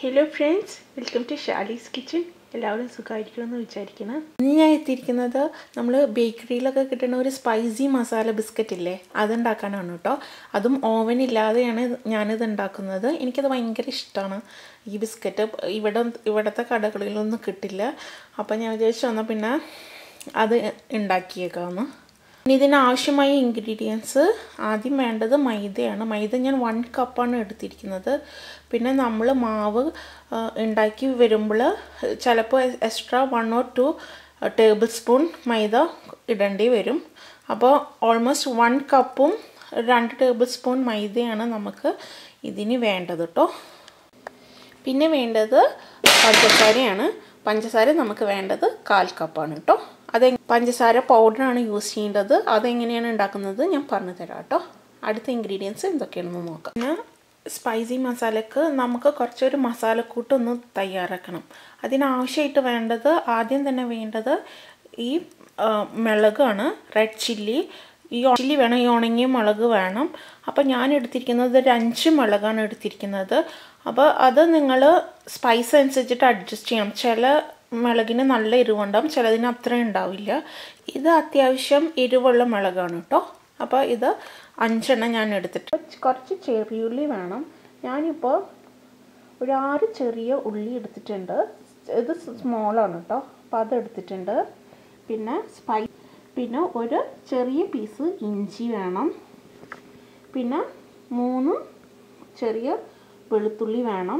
hello friends welcome to Shali's kitchen എല്ലാവരും സുഖമായിരിക്കുമെന്ന് വിചാരിക്കണം ഇന്ന് ഞാൻ എത്തിയിരിക്കുന്നത് നമ്മൾ ബേക്കറിയിലൊക്കെ കിട്ടുന്ന ഒരു സ്പൈസി മസാല ബിസ്ക്കറ്റ് ഇല്ലേ അതുണ്ടാക്കാനാണ് കേട്ടോ അതും ഓവൻ ഇല്ലാതെയാണ് ഞാനിത് ഉണ്ടാക്കുന്നത് എനിക്കത് ഭയങ്കര ഇഷ്ടമാണ് ഈ ബിസ്ക്കറ്റ് ഇവിടെ ഇവിടുത്തെ കടകളിലൊന്നും കിട്ടില്ല അപ്പോൾ ഞാൻ വിചാരിച്ചു വന്നാൽ പിന്നെ അത് ഉണ്ടാക്കിയേക്കാമെന്ന് ഇനി ഇതിനാവശ്യമായ ഇൻഗ്രീഡിയൻസ് ആദ്യം വേണ്ടത് മൈദയാണ് മൈദ ഞാൻ വൺ കപ്പാണ് എടുത്തിരിക്കുന്നത് പിന്നെ നമ്മൾ മാവ് ഉണ്ടാക്കി വരുമ്പോൾ ചിലപ്പോൾ extra one or two tablespoon മൈദ ഇടേണ്ടി വരും അപ്പോൾ ഓൾമോസ്റ്റ് വൺ കപ്പും രണ്ട് ടേബിൾ സ്പൂൺ മൈദയാണ് നമുക്ക് ഇതിന് വേണ്ടത് കേട്ടോ പിന്നെ വേണ്ടത് പഞ്ചസാരയാണ് പഞ്ചസാര നമുക്ക് വേണ്ടത് കാൽ കപ്പാണ് കേട്ടോ അത് പഞ്ചസാര പൗഡറാണ് യൂസ് ചെയ്യേണ്ടത് അതെങ്ങനെയാണ് ഉണ്ടാക്കുന്നത് ഞാൻ പറഞ്ഞു തരാം കേട്ടോ അടുത്ത ഇൻഗ്രീഡിയൻസ് എന്തൊക്കെയാണെന്ന് നോക്കാം പിന്നെ സ്പൈസി മസാലക്ക് നമുക്ക് കുറച്ചൊരു മസാലക്കൂട്ടൊന്ന് തയ്യാറാക്കണം അതിനാവശ്യമായിട്ട് വേണ്ടത് ആദ്യം തന്നെ വേണ്ടത് ഈ മുളകാണ് റെഡ് ചില്ലി ഈ ചില്ലി വേണം ഈ ഉണങ്ങിയ മുളക് വേണം അപ്പോൾ ഞാൻ എടുത്തിരിക്കുന്നത് ഒരു അഞ്ച് മുളകാണ് എടുത്തിരിക്കുന്നത് അപ്പോൾ അത് നിങ്ങൾ സ്പൈസ് അനുസരിച്ചിട്ട് അഡ്ജസ്റ്റ് ചെയ്യണം ചില മുളകിന് നല്ല എരിവുണ്ടാവും ചിലതിന് അത്രയും ഉണ്ടാവില്ല ഇത് അത്യാവശ്യം എരിവുള്ള മുളകാണ് കേട്ടോ അപ്പോൾ ഇത് അഞ്ചെണ്ണം ഞാൻ എടുത്തിട്ട് കുറച്ച് ചെറിയുള്ളി വേണം ഞാനിപ്പോൾ ഒരു ആറ് ചെറിയ ഉള്ളി എടുത്തിട്ടുണ്ട് ഇത് സ്മോളാണ് കേട്ടോ അപ്പോൾ അത് എടുത്തിട്ടുണ്ട് പിന്നെ സ്പൈ പിന്നെ ഒരു ചെറിയ പീസ് ഇഞ്ചി വേണം പിന്നെ മൂന്ന് ചെറിയ വെളുത്തുള്ളി വേണം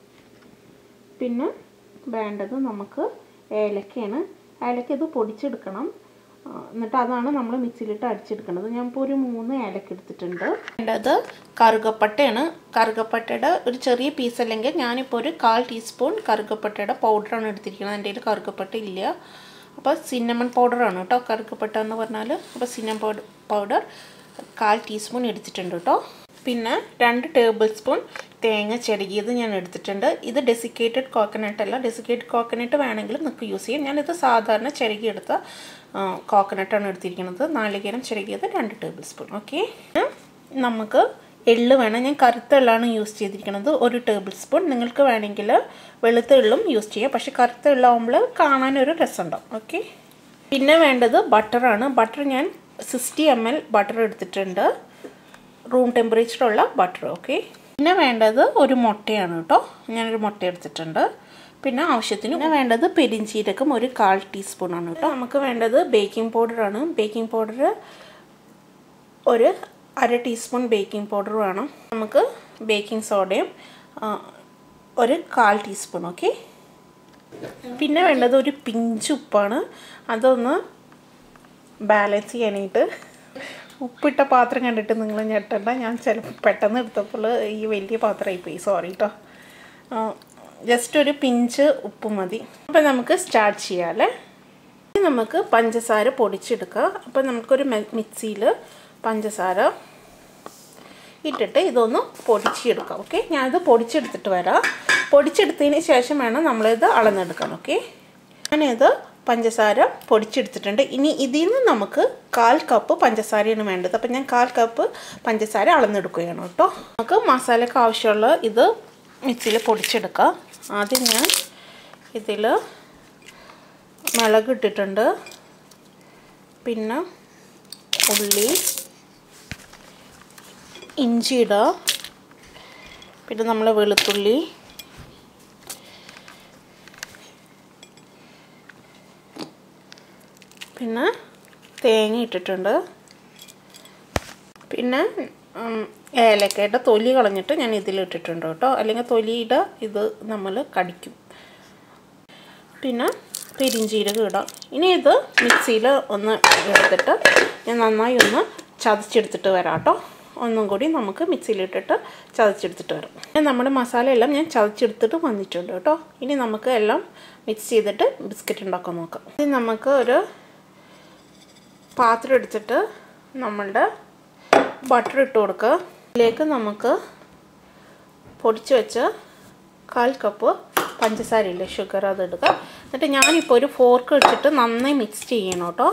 പിന്നെ വേണ്ടത് നമുക്ക് ഏലക്കയാണ് ഏലക്ക ഇത് പൊടിച്ചെടുക്കണം എന്നിട്ട് അതാണ് നമ്മൾ മിക്സിയിലിട്ട് അടിച്ചെടുക്കുന്നത് ഞാൻ ഇപ്പോൾ ഒരു മൂന്ന് ഏലക്ക എടുത്തിട്ടുണ്ട് വേണ്ടത് കറുകപ്പട്ടയാണ് കറുകപ്പട്ടയുടെ ഒരു ചെറിയ പീസ് അല്ലെങ്കിൽ ഞാനിപ്പോൾ ഒരു കാൽ ടീസ്പൂൺ കറുകപ്പട്ടയുടെ പൗഡറാണ് എടുത്തിരിക്കുന്നത് എൻ്റെ കയ്യിൽ കറുകപ്പട്ട ഇല്ല അപ്പോൾ സിന്നമൺ പൗഡറാണ് കേട്ടോ കറുകപ്പട്ട എന്ന് പറഞ്ഞാൽ അപ്പോൾ സിന്നമൺ പൗഡർ കാൽ ടീസ്പൂൺ എടുത്തിട്ടുണ്ട് കേട്ടോ പിന്നെ രണ്ട് ടേബിൾ സ്പൂൺ തേങ്ങ ചെറുകിയത് ഞാൻ എടുത്തിട്ടുണ്ട് ഇത് ഡെസിക്കേറ്റഡ് കോക്കനട്ട് അല്ല ഡെസിക്കേറ്റഡ് കോക്കനട്ട് വേണമെങ്കിൽ നിങ്ങൾക്ക് യൂസ് ചെയ്യാം ഞാനിത് സാധാരണ ചിരകിയെടുത്ത കോക്കനട്ടാണ് എടുത്തിരിക്കുന്നത് നാളികേരം ചിരകിയത് രണ്ട് ടേബിൾ സ്പൂൺ ഓക്കെ നമുക്ക് എള്ള് വേണം ഞാൻ കറുത്ത എള്ളാണ് യൂസ് ചെയ്തിരിക്കുന്നത് ഒരു ടേബിൾ സ്പൂൺ നിങ്ങൾക്ക് വേണമെങ്കിൽ വെളുത്ത എള്ളും യൂസ് ചെയ്യാം പക്ഷേ കറുത്ത എള്ളാവുമ്പോൾ കാണാനൊരു രസമുണ്ടാവും ഓക്കെ പിന്നെ വേണ്ടത് ബട്ടറാണ് ബട്ടർ ഞാൻ സിക്സ്റ്റി എം എൽ ബട്ടർ എടുത്തിട്ടുണ്ട് റൂം ടെമ്പറേച്ചറുള്ള ബട്ടർ ഓക്കെ പിന്നെ വേണ്ടത് ഒരു മുട്ടയാണ് കേട്ടോ ഞാനൊരു മുട്ട എടുത്തിട്ടുണ്ട് പിന്നെ ആവശ്യത്തിന് പിന്നെ വേണ്ടത് പെരിഞ്ചീരകം ഒരു കാൽ ടീസ്പൂണാണ് കേട്ടോ നമുക്ക് വേണ്ടത് ബേക്കിംഗ് പൗഡറാണ് ബേക്കിംഗ് പൗഡർ ഒരു അര ടീസ്പൂൺ ബേക്കിംഗ് പൗഡർ വേണം നമുക്ക് ബേക്കിംഗ് സോഡയും ഒരു കാൽ ടീസ്പൂൺ ഓക്കെ പിന്നെ വേണ്ടത് ഒരു പിഞ്ച് ഉപ്പാണ് അതൊന്ന് ബാലൻസ് ചെയ്യാനായിട്ട് ഉപ്പിട്ട പാത്രം കണ്ടിട്ട് നിങ്ങൾ ഞെട്ടണ്ട ഞാൻ ചിലപ്പോൾ പെട്ടെന്ന് എടുത്തപ്പോൾ ഈ വലിയ പാത്രമായി പോയി സോറി കേട്ടോ ജസ്റ്റ് ഒരു പിഞ്ച് ഉപ്പ് മതി അപ്പം നമുക്ക് സ്റ്റാർട്ട് ചെയ്യാമല്ലേ നമുക്ക് പഞ്ചസാര പൊടിച്ചെടുക്കുക അപ്പം നമുക്കൊരു മിക്സിയിൽ പഞ്ചസാര ഇട്ടിട്ട് ഇതൊന്ന് പൊടിച്ചെടുക്കാം ഓക്കെ ഞാനിത് പൊടിച്ചെടുത്തിട്ട് വരാം പൊടിച്ചെടുത്തതിന് ശേഷം വേണം നമ്മളിത് അളന്നെടുക്കാൻ ഓക്കെ ഞാനിത് പഞ്ചസാര പൊടിച്ചെടുത്തിട്ടുണ്ട് ഇനി ഇതിൽ നിന്ന് നമുക്ക് കാൽ കപ്പ് പഞ്ചസാരയാണ് വേണ്ടത് അപ്പം ഞാൻ കാൽ കപ്പ് പഞ്ചസാര അളന്നെടുക്കുകയാണ് കേട്ടോ നമുക്ക് മസാലയ്ക്ക് ആവശ്യമുള്ള ഇത് മിക്സിയിൽ പൊടിച്ചെടുക്കാം ആദ്യം ഞാൻ ഇതിൽ മുളക് ഇട്ടിട്ടുണ്ട് പിന്നെ ഉള്ളി ഇഞ്ചി ഇടുക പിന്നെ നമ്മൾ വെളുത്തുള്ളി പിന്നെ തേങ്ങ ഇട്ടിട്ടുണ്ട് പിന്നെ ഏലക്കയുടെ തൊലി കളഞ്ഞിട്ട് ഞാൻ ഇതിലിട്ടിട്ടുണ്ട് കേട്ടോ അല്ലെങ്കിൽ തൊലിയുടെ ഇത് നമ്മൾ കടിക്കും പിന്നെ പെരിഞ്ചീരകം ഇടാം ഇനി ഇത് മിക്സിയിൽ ഒന്ന് എടുത്തിട്ട് ഞാൻ നന്നായി ഒന്ന് ചതച്ചെടുത്തിട്ട് വരാം കേട്ടോ ഒന്നും കൂടി നമുക്ക് മിക്സിയിലിട്ടിട്ട് ചതച്ചെടുത്തിട്ട് വരാം പിന്നെ നമ്മുടെ മസാല എല്ലാം ഞാൻ ചതച്ചെടുത്തിട്ട് വന്നിട്ടുണ്ട് കേട്ടോ ഇനി നമുക്ക് എല്ലാം മിക്സ് ചെയ്തിട്ട് ബിസ്ക്കറ്റ് ഉണ്ടാക്കാൻ നോക്കാം ഇനി നമുക്ക് ഒരു പാത്രം എടുത്തിട്ട് നമ്മളുടെ ബട്ടർ ഇട്ട് കൊടുക്കുക ഇതിലേക്ക് നമുക്ക് പൊടിച്ച് വെച്ച കാൽ കപ്പ് പഞ്ചസാര ഇല്ലേ ഷുഗർ അത് ഇടുക എന്നിട്ട് ഞാനിപ്പോൾ ഒരു ഫോർക്ക് വെച്ചിട്ട് നന്നായി മിക്സ് ചെയ്യണം കേട്ടോ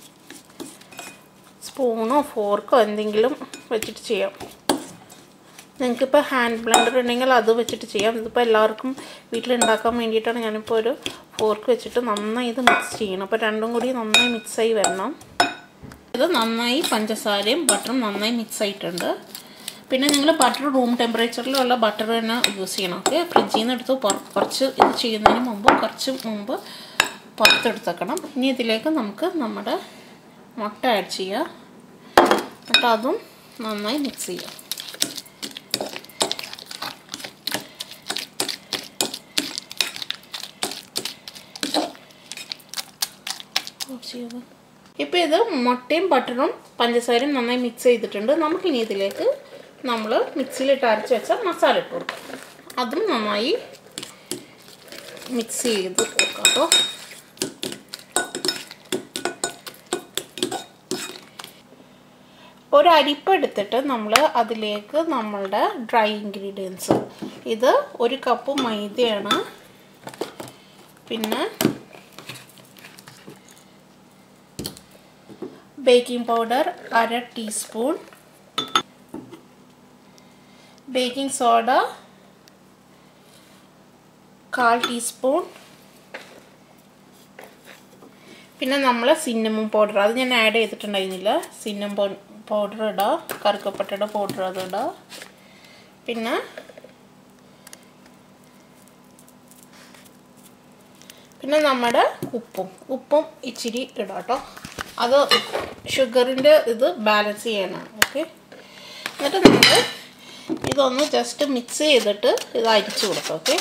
സ്പൂണോ ഫോർക്കോ എന്തെങ്കിലും വെച്ചിട്ട് ചെയ്യാം നിങ്ങൾക്കിപ്പോൾ ഹാൻഡ് ബ്ലെൻഡർ ഉണ്ടെങ്കിൽ അത് വെച്ചിട്ട് ചെയ്യാം ഇതിപ്പോൾ എല്ലാവർക്കും വീട്ടിലുണ്ടാക്കാൻ വേണ്ടിയിട്ടാണ് ഞാനിപ്പോൾ ഒരു ഫോർക്ക് വെച്ചിട്ട് നന്നായി ഇത് മിക്സ് ചെയ്യണം അപ്പോൾ രണ്ടും കൂടി നന്നായി മിക്സായി വരണം ഇത് നന്നായി പഞ്ചസാരയും ബട്ടറും നന്നായി മിക്സ് ആയിട്ടുണ്ട് പിന്നെ നിങ്ങൾ ബട്ടർ റൂം ടെമ്പറേച്ചറിലുള്ള ബട്ടർ തന്നെ യൂസ് ചെയ്യണം ഓക്കെ ഫ്രിഡ്ജിൽ നിന്ന് എടുത്ത് കുറച്ച് ഇത് ചെയ്യുന്നതിന് മുമ്പ് കുറച്ച് മുമ്പ് പുറത്തെടുത്തേക്കണം ഇനി ഇതിലേക്ക് നമുക്ക് നമ്മുടെ മുട്ട ആഡ് ചെയ്യുക എന്നിട്ട് അതും നന്നായി മിക്സ് ചെയ്യാം ഇപ്പോൾ ഇത് മുട്ടയും ബട്ടറും പഞ്ചസാരയും നന്നായി മിക്സ് ചെയ്തിട്ടുണ്ട് നമുക്കിനി ഇതിലേക്ക് നമ്മൾ മിക്സിയിലിട്ട് അരച്ച് വെച്ച മസാല ഇട്ട് കൊടുക്കാം അതും നന്നായി മിക്സ് ചെയ്ത് കൊടുക്കാം കേട്ടോ ഒരു അരിപ്പ എടുത്തിട്ട് നമ്മൾ അതിലേക്ക് നമ്മളുടെ ഡ്രൈ ഇൻഗ്രീഡിയൻസ് ഇത് ഒരു കപ്പ് മൈദയാണ് പിന്നെ ബേക്കിംഗ് പൗഡർ അര ടീസ്പൂൺ ബേക്കിംഗ് സോഡ കാൽ ടീസ്പൂൺ പിന്നെ നമ്മൾ സിന്നമൺ പൗഡർ അത് ഞാൻ ആഡ് ചെയ്തിട്ടുണ്ടായിരുന്നില്ല സിന്നം പൗഡർ ഇടാം കറുക്കപ്പട്ടയുടെ പൗഡർ അത് ഇടാം പിന്നെ പിന്നെ നമ്മുടെ ഉപ്പും ഉപ്പും ഇച്ചിരി ഇടാം കേട്ടോ അത് ഷുഗറിൻ്റെ ഇത് ബാലൻസ് ചെയ്യാനാണ് ഓക്കെ എന്നിട്ട് നമ്മൾ ഇതൊന്ന് ജസ്റ്റ് മിക്സ് ചെയ്തിട്ട് ഇത് അരിച്ചു കൊടുക്കാം ഓക്കെ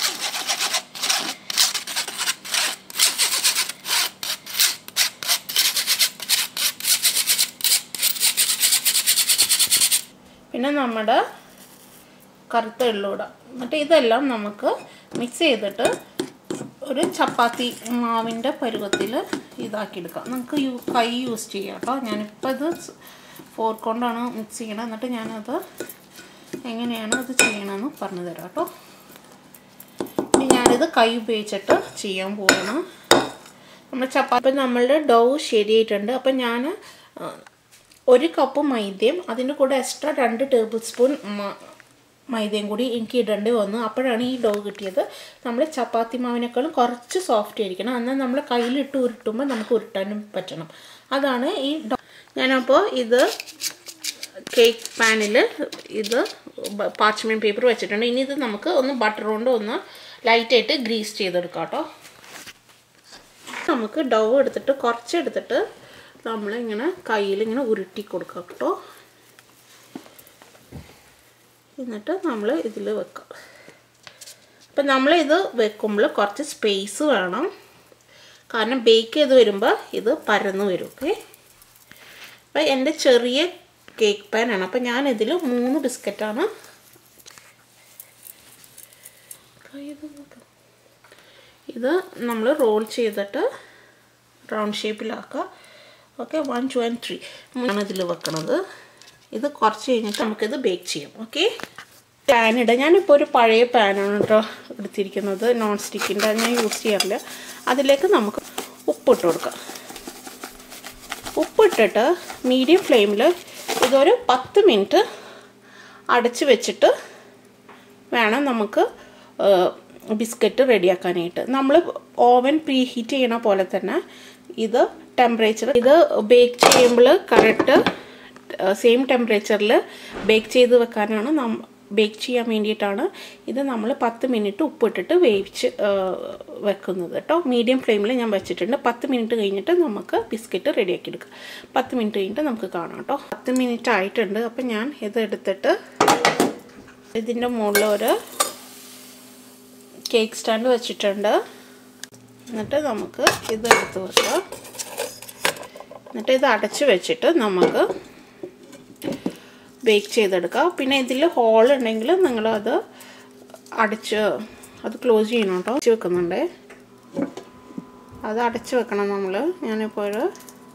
പിന്നെ നമ്മുടെ കറുത്ത എള്ളൂട എന്നിട്ട് ഇതെല്ലാം നമുക്ക് മിക്സ് ചെയ്തിട്ട് ഒരു ചപ്പാത്തി മാവിൻ്റെ പരുവത്തിൽ ഇതാക്കിയെടുക്കാം നമുക്ക് യൂ കൈ യൂസ് ചെയ്യാം കേട്ടോ ഞാനിപ്പോൾ ഇത് ഫോർക്ക് കൊണ്ടാണ് മിക്സ് ചെയ്യണത് എന്നിട്ട് ഞാനത് എങ്ങനെയാണ് അത് ചെയ്യണമെന്ന് പറഞ്ഞു തരാം കേട്ടോ ഇനി ഞാനിത് കൈ ഉപയോഗിച്ചിട്ട് ചെയ്യാൻ പോവാണ് നമ്മൾ ചപ്പാത്തി നമ്മളുടെ ഡോ ശരിയായിട്ടുണ്ട് അപ്പം ഞാൻ ഒരു കപ്പ് മൈദയും അതിൻ്റെ കൂടെ എക്സ്ട്രാ രണ്ട് ടേബിൾ സ്പൂൺ മൈദയും കൂടി എനിക്ക് ഇടേണ്ടി വന്നു അപ്പോഴാണ് ഈ ഡോ കിട്ടിയത് നമ്മൾ ചപ്പാത്തി മാവിനേക്കാളും കുറച്ച് സോഫ്റ്റ് ആയിരിക്കണം എന്നാൽ നമ്മൾ കയ്യിലിട്ട് ഉരുട്ടുമ്പോൾ നമുക്ക് ഉരുട്ടാനും പറ്റണം അതാണ് ഈ ഡോ ഞാനപ്പോൾ ഇത് കേക്ക് പാനിൽ ഇത് പാച്ച്മെൻ പേപ്പർ വെച്ചിട്ടുണ്ട് ഇനി ഇത് നമുക്ക് ഒന്ന് ബട്ടർ കൊണ്ട് ഒന്ന് ലൈറ്റായിട്ട് ഗ്രീസ് ചെയ്തെടുക്കാം കേട്ടോ നമുക്ക് ഡോ എടുത്തിട്ട് കുറച്ച് എടുത്തിട്ട് നമ്മളിങ്ങനെ കയ്യിൽ ഇങ്ങനെ ഉരുട്ടി കൊടുക്കാം കേട്ടോ എന്നിട്ട് നമ്മൾ ഇതിൽ വെക്കാം അപ്പം നമ്മളിത് വെക്കുമ്പോൾ കുറച്ച് സ്പേസ് വേണം കാരണം ബേക്ക് ചെയ്ത് വരുമ്പോൾ ഇത് പരന്ന് വരും ഓക്കെ അപ്പം എൻ്റെ ചെറിയ കേക്ക് പാനാണ് അപ്പം ഞാനിതിൽ മൂന്ന് ബിസ്ക്കറ്റാണ് ഇത് നമ്മൾ റോൾ ചെയ്തിട്ട് റൗണ്ട് ഷേപ്പിലാക്കുക okay one two and three ആണ് ഇതിൽ വെക്കണത് ഇത് കുറച്ച് കഴിഞ്ഞിട്ട് നമുക്കിത് ബേക്ക് ചെയ്യാം ഓക്കെ പാൻ ഇടാം ഞാനിപ്പോൾ ഒരു പഴയ പാനാണ് കേട്ടോ എടുത്തിരിക്കുന്നത് നോൺ സ്റ്റിക്കിൻ്റെ ഞാൻ യൂസ് ചെയ്യാറില്ല അതിലേക്ക് നമുക്ക് ഉപ്പിട്ട് കൊടുക്കാം ഉപ്പിട്ടിട്ട് മീഡിയം ഫ്ലെയിമിൽ ഇതൊരു പത്ത് മിനിറ്റ് അടച്ച് വെച്ചിട്ട് വേണം നമുക്ക് ബിസ്ക്കറ്റ് റെഡിയാക്കാനായിട്ട് നമ്മൾ ഓവൻ പ്രീ ഹീറ്റ് ചെയ്യണ പോലെ തന്നെ ഇത് ടെമ്പറേച്ചർ ഇത് ബേക്ക് ചെയ്യുമ്പോൾ കറക്റ്റ് സെയിം ടെമ്പറേച്ചറിൽ ബേക്ക് ചെയ്ത് വെക്കാനാണ് നം ബേക്ക് ചെയ്യാൻ വേണ്ടിയിട്ടാണ് ഇത് നമ്മൾ പത്ത് മിനിറ്റ് ഉപ്പിട്ടിട്ട് വേവിച്ച് വെക്കുന്നത് കേട്ടോ മീഡിയം ഫ്ലെയിമിൽ ഞാൻ വെച്ചിട്ടുണ്ട് പത്ത് മിനിറ്റ് കഴിഞ്ഞിട്ട് നമുക്ക് ബിസ്ക്കറ്റ് റെഡിയാക്കി എടുക്കാം പത്ത് മിനിറ്റ് കഴിഞ്ഞിട്ട് നമുക്ക് കാണാം കേട്ടോ പത്ത് മിനിറ്റ് ആയിട്ടുണ്ട് അപ്പം ഞാൻ ഇത് എടുത്തിട്ട് ഇതിൻ്റെ മുകളിൽ ഒരു കേക്ക് സ്റ്റാൻഡ് വെച്ചിട്ടുണ്ട് എന്നിട്ട് നമുക്ക് ഇത് എടുത്ത് വെക്കാം എന്നിട്ട് ഇത് അടച്ച് വെച്ചിട്ട് നമുക്ക് ബേക്ക് ചെയ്തെടുക്കാം പിന്നെ ഇതിൽ ഹോൾ ഉണ്ടെങ്കിൽ നിങ്ങളത് അടച്ച് അത് ക്ലോസ് ചെയ്യണം കേട്ടോ അടച്ച് വെക്കുന്നുണ്ട് അത് അടച്ച് വെക്കണം നമ്മൾ ഞാനിപ്പോൾ ഒരു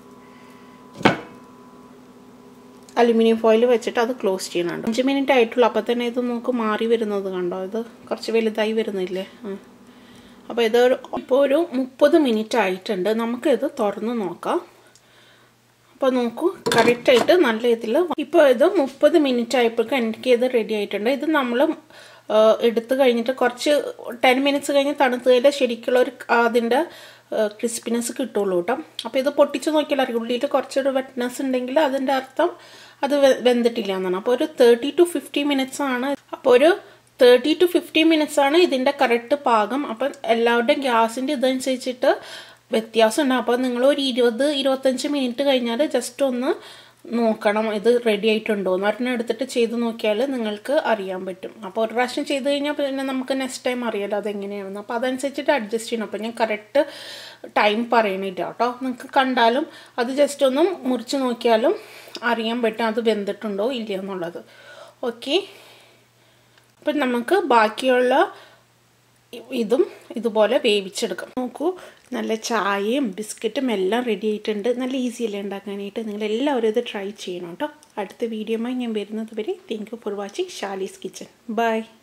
അലുമിനിയം ഫോയിൽ വെച്ചിട്ട് അത് ക്ലോസ് ചെയ്യണുണ്ട് അഞ്ച് മിനിറ്റ് ആയിട്ടുള്ളൂ അപ്പോൾ തന്നെ ഇത് നമുക്ക് മാറി വരുന്നത് കണ്ടോ ഇത് കുറച്ച് വലുതായി വരുന്നില്ലേ ആ അപ്പോൾ ഇത് ഇപ്പോൾ ഒരു മുപ്പത് മിനിറ്റ് ആയിട്ടുണ്ട് നമുക്കിത് തുറന്ന് നോക്കാം അപ്പോൾ നോക്കൂ കറക്റ്റായിട്ട് നല്ല ഇതിൽ ഇപ്പോൾ ഇത് മുപ്പത് മിനിറ്റ് ആയപ്പോഴേക്കും എനിക്ക് ഇത് റെഡി ആയിട്ടുണ്ട് ഇത് നമ്മൾ എടുത്തു കഴിഞ്ഞിട്ട് കുറച്ച് ടെൻ മിനിറ്റ്സ് കഴിഞ്ഞ് തണുത്ത് കഴിഞ്ഞാൽ ശരിക്കുള്ള ഒരു അതിൻ്റെ ക്രിസ്പിനെസ് കിട്ടുള്ളൂ കേട്ടോ അപ്പോൾ ഇത് പൊട്ടിച്ച് നോക്കിയാൽ അറിയാം ഉള്ളിൽ കുറച്ചൊരു വെറ്റ്നെസ് ഉണ്ടെങ്കിൽ അതിൻ്റെ അർത്ഥം അത് വെന്തിട്ടില്ല എന്നാണ് അപ്പോൾ ഒരു തേർട്ടി ടു ഫിഫ്റ്റി മിനിറ്റ്സ് ആണ് അപ്പോൾ ഒരു തേർട്ടി ടു ഫിഫ്റ്റി മിനിറ്റ്സ് ആണ് ഇതിൻ്റെ കറക്റ്റ് പാകം അപ്പം എല്ലാവരുടെയും ഗ്യാസിൻ്റെ ഇതനുസരിച്ചിട്ട് വ്യത്യാസം ഉണ്ടാകും അപ്പോൾ നിങ്ങൾ ഒരു ഇരുപത് ഇരുപത്തഞ്ച് മിനിറ്റ് കഴിഞ്ഞാൽ ജസ്റ്റ് ഒന്ന് നോക്കണം ഇത് റെഡി ആയിട്ടുണ്ടോ എന്ന് ഒരെണ്ണം എടുത്തിട്ട് ചെയ്ത് നോക്കിയാൽ നിങ്ങൾക്ക് അറിയാൻ പറ്റും അപ്പോൾ ഒരു പ്രാവശ്യം ചെയ്ത് കഴിഞ്ഞാൽ പിന്നെ നമുക്ക് നെക്സ്റ്റ് ടൈം അറിയാലോ അതെങ്ങനെയാണെന്ന് അപ്പോൾ അതനുസരിച്ചിട്ട് അഡ്ജസ്റ്റ് ചെയ്യണം അപ്പോൾ ഞാൻ കറക്റ്റ് ടൈം പറയണില്ല കേട്ടോ നിങ്ങൾക്ക് കണ്ടാലും അത് ജസ്റ്റ് ഒന്ന് മുറിച്ച് നോക്കിയാലും അറിയാൻ പറ്റും അത് വെന്തിട്ടുണ്ടോ ഇല്ല എന്നുള്ളത് ഓക്കെ അപ്പം നമുക്ക് ബാക്കിയുള്ള ഇതും ഇതുപോലെ വേവിച്ചെടുക്കാം നോക്കൂ നല്ല ചായയും ബിസ്ക്കറ്റും എല്ലാം റെഡി ആയിട്ടുണ്ട് നല്ല ഈസി അല്ലേ ഉണ്ടാക്കാനായിട്ട് നിങ്ങൾ എല്ലാവരും ഇത് ട്രൈ ചെയ്യണം കേട്ടോ അടുത്ത വീഡിയോയുമായി ഞാൻ വരുന്നത് വരെ thank you for watching Shali's kitchen by